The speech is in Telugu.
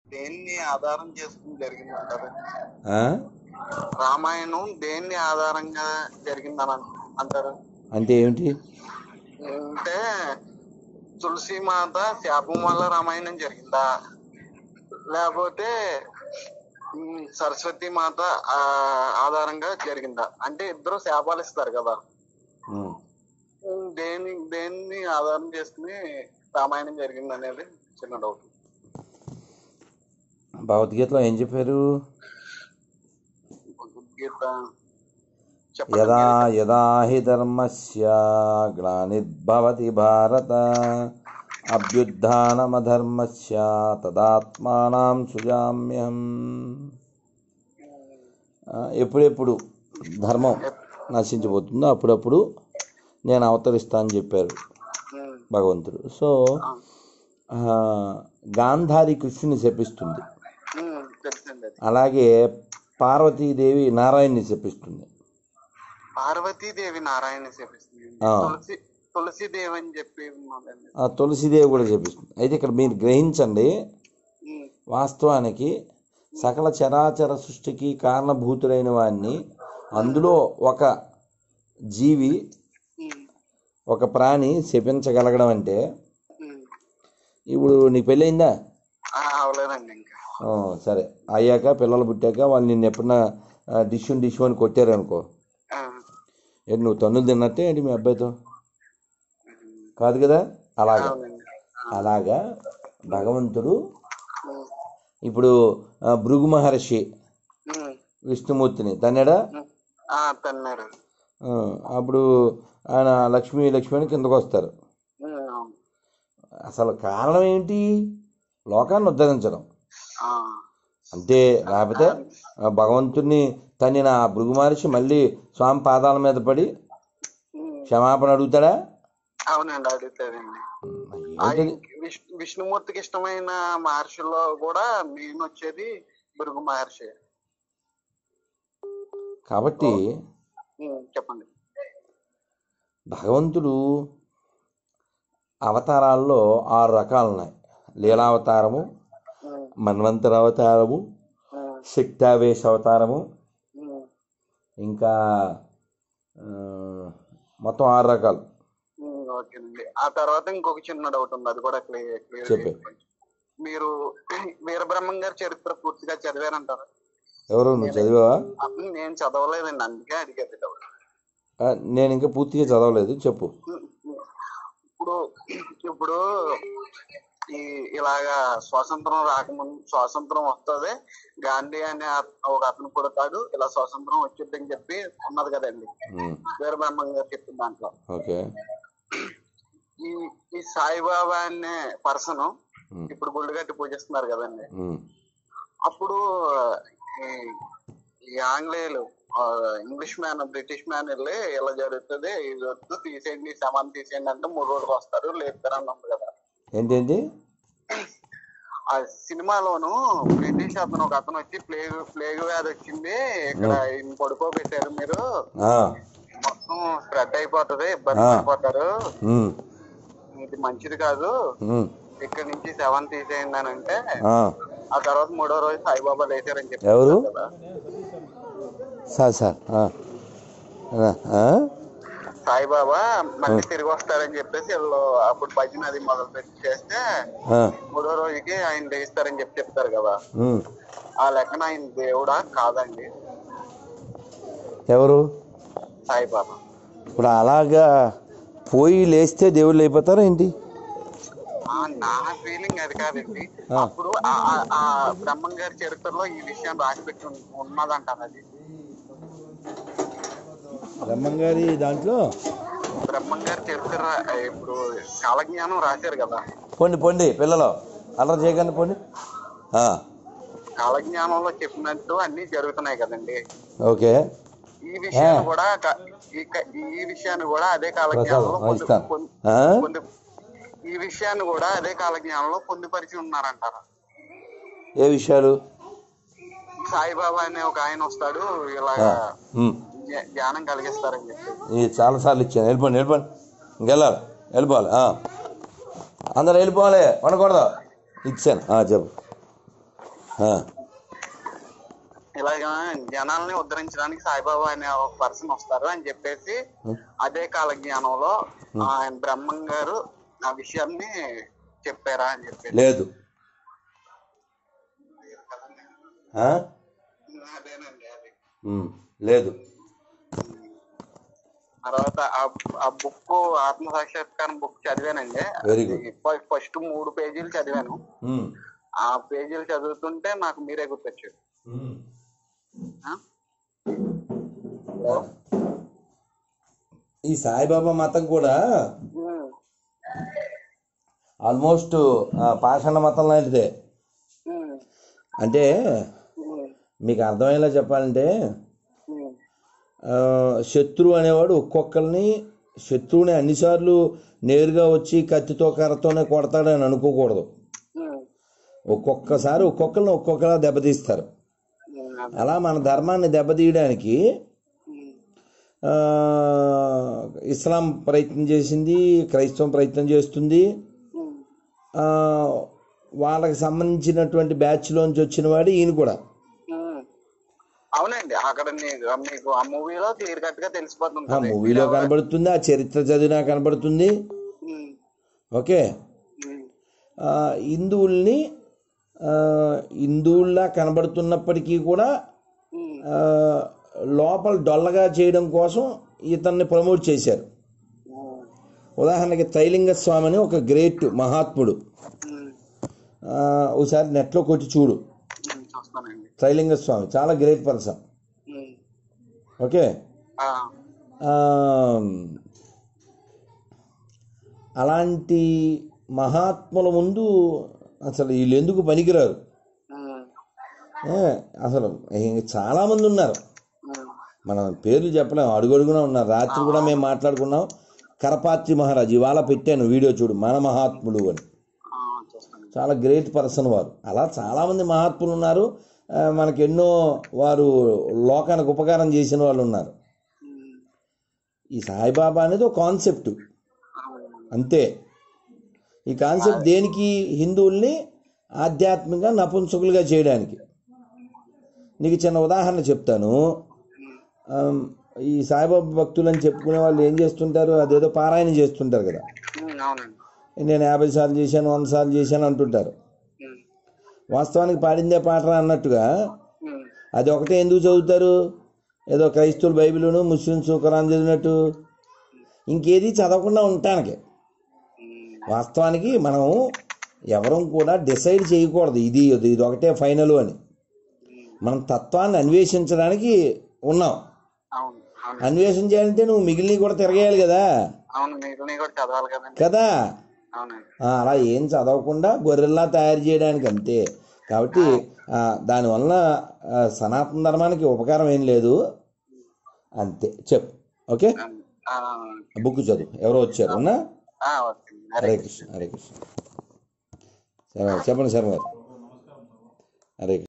దేన్ని ఆధారం చేసుకుని జరిగింది అంటారు ఆ? రామాయణం దేన్ని ఆధారంగా జరిగిందని అన్- అంటారు అంటే ఏమిటి అంటే తులసి మాత శాపం వల్ల రామాయణం జరిగిందా లేకపోతే ఉమ్, సరస్వతి మాత ఆ, ఆధారంగా జరిగిందా అంటే ఇద్దరు శాపాలు ఇస్తారు కదా ఉమ్. ఉమ్, దేని దేన్ని ఆధారం చేసుకుని రామాయణం జరిగింది అనేది చిన్న డౌట్ భగవద్గీతలో ఏం చెప్పారు భగవద్గీత చెప్పండి యదా మీరే. యదా హి ధర్మస్య గ్లానిర్భవతి భారత అభ్యుత్థానమధర్మస్య తదాత్మానం సుజామ్యహం ఆ, ఎప్పుడెప్పుడు ధర్మం నశించిపోతుందో అప్పుడప్పుడు నేను అవతరిస్తా అని చెప్పారు ఉమ్, భగవంతుడు సో ఆ, ఆ, గాంధారి కృష్ణుని శపిస్తుంది ఉమ్, తెలుసండి అది అలాగే పార్వతీదేవి నారాయణ్ణి శపిస్తుంది పార్వతీదేవి నారాయణ చేపిస్తుంది ఆ. తులసి తులసిదేవి అని చెప్పి ఉన్నదండి ఆ తులసిదేవి కూడా శపిస్తుంది అయితే ఇక్కడ మీరు గ్రహించండి ఉమ్, వాస్తవానికి సకల చరాచర సృష్టికి కారణభూతులైన వాడిని అందులో ఒక జీవి ఉమ్, ఒక ప్రాణి శపించగలగడం అంటే ఉమ్. ఇప్పుడు నీకు పెళ్ళయిందా ఆ, అవలేదండి ఇంకా ఆ, సరే అయ్యాక పిల్లలు పుట్టాక వాళ్ళు నిన్ను ఎప్పుడన్నా డిష్ డిష్ అని కొట్టారు అనుకో ఆ, ఏంటి నువ్వు తన్నులు తిన్నట్టే ఏంటి మీ అబ్బాయితో ఉమ్, కాదు కదా అలాగా అవునండి ఆ, అలాగా భగవంతుడు ఉమ్, ఇప్పుడు ఆ, భృగు మహర్షి ఉమ్, విష్ణుమూర్తిని తన్నాడా ఉమ్. ఆ, తన్నారు ఆ, అప్పుడు ఆయన లక్ష్మీ లక్ష్మి అని కిందకు వస్తారు ఉమ్, అవును. అసలు కారణం ఏంటి లోకాన్ని ఉద్ధరించడం ఆ, అంతే లేకపోతే ఆ భగవంతుణ్ణి తన్నిన ఆ భృగు మహర్షి మళ్ళీ స్వామి పాదాల మీద పడి ఉమ్, క్షమాపణ అడుగుతాడా అవునండి అడుగుతాదండి ఆ, ఏంటది? విష్ణు విష్ణుమూర్తికి ఇష్టమైన మహర్షుల్లో కూడా మెయిన్ వచ్చేది భృగు మహర్షి కాబట్టి ఉమ్, చెప్పండి భగవంతుడు అవతారాల్లో ఆరు రకాలు ఉన్నాయి లీలావతారము ఉమ్, మన్వంతర అవతారము ఉమ్, శక్తావేశ అవతారము ఉమ్, ఇంకా ఆ, మొత్తం ఆరు రకాలు ఉమ్, ఓకేనండి ఆ తర్వాత ఇంకొక చిన్న డౌట్ ఉంది అది కూడా క్లియర్ క్లియర్ చెప్పే. మీరు వీరబ్రహ్మం గారి చరిత్ర పూర్తిగా చదివారంటారా ఎవరు నువ్వు చదివావా అప్పుడు నేను చదవలేదండి అందుకే అడిగేది డౌట్ ఆ, నేను ఇంకా పూర్తిగా చదవలేదు చెప్పు ఇప్పుడు ఇప్పుడు ఈ ఇలాగా స్వాతంత్రం రాకముందు స్వాతంత్రం వస్తుంది గాంధీ అనే అత- ఒక అతను పుడతాడు ఇలా స్వాతంత్రం వచ్చిందని చెప్పి ఉన్నది కదండి ఉమ్, వీరబ్రహ్మం గారు చెప్పిన దాంట్లో ఓకే ఈ ఈ సాయిబాబా అనే పర్సన్ ఉమ్, ఇప్పుడు గుళ్ళు కట్టి పూజిస్తున్నారు కదండి ఉమ్, అప్పుడు ఈ ఈ ఆంగ్లేయులు ఆ, ఇంగ్లీష్ మ్యాన్ బ్రిటిష్ మ్యాన్ వెళ్ళి ఇలా జరుగుతుంది ఇది వద్దు తీసేయండి సమాన్ తీసేయండి అంటే మూడు రోజులు వస్తారు లేపుతారు అని ఉంది కదా ఏంటేంటి ఆ సినిమాలోను బ్రిటిష్ అతను ఒక అతను వచ్చి ప్లేగ్ ప్లేగ్ వ్యాధి వచ్చింది ఇక్కడ ఈయన పడుకోబెట్టారు మీరు ఆ, మొత్తం స్ప్రెడ్ అయిపోతది ఇబ్బంది ఆ. పడిపోతారు ఉమ్, ఇది మంచిది కాదు ఉమ్, ఇక్కడ నుంచి సెవెన్ తీసేయండి అని అంటే ఆ, ఆ తర్వాత మూడో రోజు సాయిబాబా లేచారని చెప్పి ఎవరు? కదా సార్ సార్ ఆ, ఆ, ఆ, సాయిబాబా మళ్ళీ తిరిగి వస్తారని చెప్పేసి వీళ్ళు అప్పుడు భజన అది మొదలు పెట్టి చేస్తే ఆ, మూడో రోజుకి ఆయన లేస్తారని చెప్పి చెప్తారు కదా ఉమ్. ఆ లెక్కన ఆయన దేవుడా కాదండి ఎవరు సాయిబాబా ఇప్పుడు అలాగా పోయి లేస్తే దేవుళ్ళు అయిపోతారా ఏంటి ఆ నా ఫీలింగ్ అది కాదండి ఆ. అప్పుడు ఆ- ఆ- ఆ బ్రహ్మం గారి చరిత్రలో ఈ విషయం రాసి పెట్టి ఉన్- ఉన్నదంటారు అది బ్రహ్మంగారి దాంట్లో బ్రహ్మం గారి చరిత్ర ఆ, ఇప్పుడు కాలజ్ఞానం రాశారు కదా పొండి పొండి పిల్లలు అల్లరి చేయకండి పొండి ఆ, కాలజ్ఞానంలో చెప్పినట్టు అన్ని జరుగుతున్నాయి కదండి ఓకే ఈ విషయాన్ని ఆ. కూడా క- ఈ క- ఈ విషయాన్ని కూడా అదే కాలజ్ఞానంలో ప్రసాదం పొందు- ఇస్తాను పొందు- ఆ? పొందు- ఈ విషయాన్ని కూడా అదే కాలజ్ఞానంలో పొందుపరిచి ఉన్నారంటారా ఏ విషయాలు సాయిబాబా అనే ఒక ఆయన వస్తాడు ఇలాగా ఆ, ఉమ్. జ్ఞా- జ్ఞానం కలిగిస్తారని చెప్పి ఇది చాలాసార్లు ఇచ్చాను వెళ్ళిపోండి వెళ్ళిపోండి ఇంకెళ్ళాలి వెళ్ళిపోవాలి ఆ. అందరు వెళ్ళిపోవాలి వండకూడదు ఇచ్చాను ఆ, చెప్పు ఆ, ఇలాగ జనాల్ని ఉద్ధరించడానికి సాయిబాబా అనే ఒక పర్సన్ వస్తారు అని చెప్పేసి అదే కాల జ్ఞానంలో ఆయన బ్రహ్మం గారు ఆ విషయాన్ని చెప్పారా అని చెప్పేసి లేదు ఆ? అదేనండి అది ఉమ్, లేదు తర్వాత ఆ- ఆ బుక్ ఆత్మ సాక్షాత్కారం బుక్ చదివానండి Very good. ఫస్ట్ మూడు పేజీలు చదివాను ఉమ్, ఆ పేజీలు చదువుతుంటే నాకు మీరే గుర్తొచ్చారు ఉమ్. ఆ? ఈ సాయిబాబా మతం కూడా ఉమ్, ఆల్మోస్ట్ ఆ, పాషాణ మతం లాంటిదే ఉమ్, అంటే ఉమ్, మీకు అర్థమయ్యేలా చెప్పాలంటే ఉమ్, ఆ, శత్రువు అనేవాడు ఒక్కొక్కరిని శత్రువుని అన్నిసార్లు నేరుగా వచ్చి కత్తితో కర్రతోనే కొడతాడని అనుకోకూడదు ఉమ్, ఒక్కొక్కసారి ఒక్కొక్కరిని ఒక్కొక్కలా దెబ్బతీస్తారు ఉమ్, అదే. అలా మన ధర్మాన్ని దెబ్బతీయడానికి ఉమ్, ఆ, ఇస్లాం ప్రయత్నం చేసింది క్రైస్తవం ప్రయత్నం చేస్తుంది ఉమ్, ఆ, వాళ్ళకి సంబంధించినటువంటి బ్యాచ్లోంచి వచ్చిన వాడు ఈయన కూడా ఉమ్. అవునండి అక్కడ నీకు మీకు ఆ మూవీలో క్లియర్ కట్ గా ఆ తెలిసిపోతుంది మూవీలో కనబడుతుంది ఆ చరిత్ర చదివినా కనబడుతుంది ఉమ్, ఓకే ఉమ్, ఆ, హిందువుల్ని ఆ, హిందువుల్లా కనబడుతున్నప్పటికీ కూడా ఉమ్, ఆ, లోపల డొల్లగా చేయడం కోసం ఇతన్ని ప్రమోట్ చేశారు ఉమ్, ఉదాహరణకి త్రైలింగ స్వామి అని ఒక గ్రేట్ మహాత్ముడు ఉమ్, ఆ, ఒకసారి నెట్లో కొట్టి చూడు ఉమ్, చూస్తానండి త్రైలింగ స్వామి చాలా గ్రేట్ పర్సన్ ఉమ్, ఓకే ఆ, ఆ, అలాంటి మహాత్ముల ముందు అసలు వీళ్ళు ఎందుకు పనికిరారు ఉమ్, ఏ, అసలు ఇంక చాలా మంది ఉన్నారు ఉమ్, మనం పేర్లు చెప్పలేము అడుగడుగునా ఉన్నారు రాత్రి కూడా మేము మాట్లాడుకున్నాం కరపాత్రి మహారాజ్ ఇవాళ పెట్టాను వీడియో చూడు మన మహాత్ముడు అని ఆ, చూస్తానండి చాలా గ్రేట్ పర్సన్ వారు అలా చాలా మంది మహాత్ములు ఉన్నారు ఆ, మనకి ఎన్నో వారు లోకానికి ఉపకారం చేసిన వాళ్ళు ఉన్నారు ఉమ్, ఈ సాయిబాబా అనేది ఒక కాన్సెప్ట్ అవును. అంతే ఈ కాన్సెప్ట్ దేనికి హిందువుల్ని ఆధ్యాత్మికంగా నపుంసకులుగా చేయడానికి నీకు చిన్న ఉదాహరణ చెప్తాను ఆమ్, ఈ సాయిబాబా భక్తులు అని చెప్పుకునే వాళ్ళు ఏం చేస్తుంటారు అదేదో పారాయణ చేస్తుంటారు కదా ఉమ్, అవునండి నేను యాభై సార్లు చేశాను వంద సార్లు చేశాను అంటుంటారు ఉమ్, వాస్తవానికి పాడిందే పాటరా అన్నట్టుగా ఉమ్, అది ఒకటే ఎందుకు చదువుతారు ఏదో క్రైస్తవులు బైబిల్ను ముస్లిమ్స్ ఖురాన్ చదివినట్టు ఇంకేది చదవకుండా ఉండటానికి ఉమ్, వాస్తవానికి మనం ఎవరం కూడా డిసైడ్ చేయకూడదు ఇది ఇది ఇది ఒకటే ఫైనల్ అని మనం తత్వాన్ని అన్వేషించడానికి ఉన్నాం అవును అవును అన్వేషణ చేయాలంటే నువ్వు మిగిలినవి కూడా తిరగేయాలి కదా అవును మిగిలినవి కూడా చదవాలి కదండి కదా అవునండి ఆ, అలా ఏం చదవకుండా గొర్రెల్లా తయారు చేయడానికి అంతే కాబట్టి ఆ, దానివల్ల ఆ, సనాతన ధర్మానికి ఉపకారం ఏం లేదు అంతే చెప్పు ఓకే ఆ, బుక్ చదువు ఎవరో వచ్చారు అవునా ఆ, ఓకే హరే హరే కృష్ణ హరే కృష్ణ శర్మ చెప్పండి శర్మ గారు హరే కృష్ణ